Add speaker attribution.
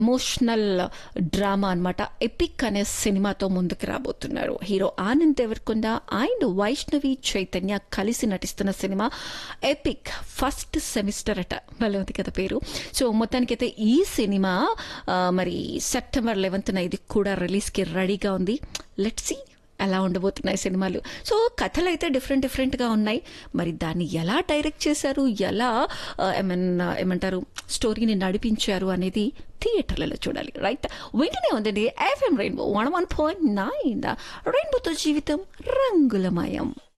Speaker 1: emotional drama అన్నమాట epic అనే సినిమాతో ముందుకు రాబోతున్నారు హీరో ఆనంద్ దేవరకొండ అండ్ వైష్ణవి చైతన్య కలిసి నటిస్తున్న సినిమా ఎపిక్ ఫస్ట్ సెమిస్టర్ అట భలే ఉంది కదా పేరు సో మొత్తానికైతే ఈ సినిమా ఆ, మరి సెప్టెంబర్ లెవెన్త్న ఇది కూడా రిలీజ్కి రెడీగా ఉంది లెట్ సి ఎలా ఉండబోతున్నాయి సినిమాలు సో కథలు అయితే డిఫరెంట్ డిఫరెంట్గా ఉన్నాయి మరి దాన్ని ఎలా డైరెక్ట్ చేశారు ఎలా ఆ, ఏమన్నా ఏమంటారు స్టోరీని నడిపించారు అనేది థియేటర్లలో చూడాలి రైట్ వెంటనే ఉందండి FM rainbow one one point nine రెయిన్బోతో జీవితం రంగులమయం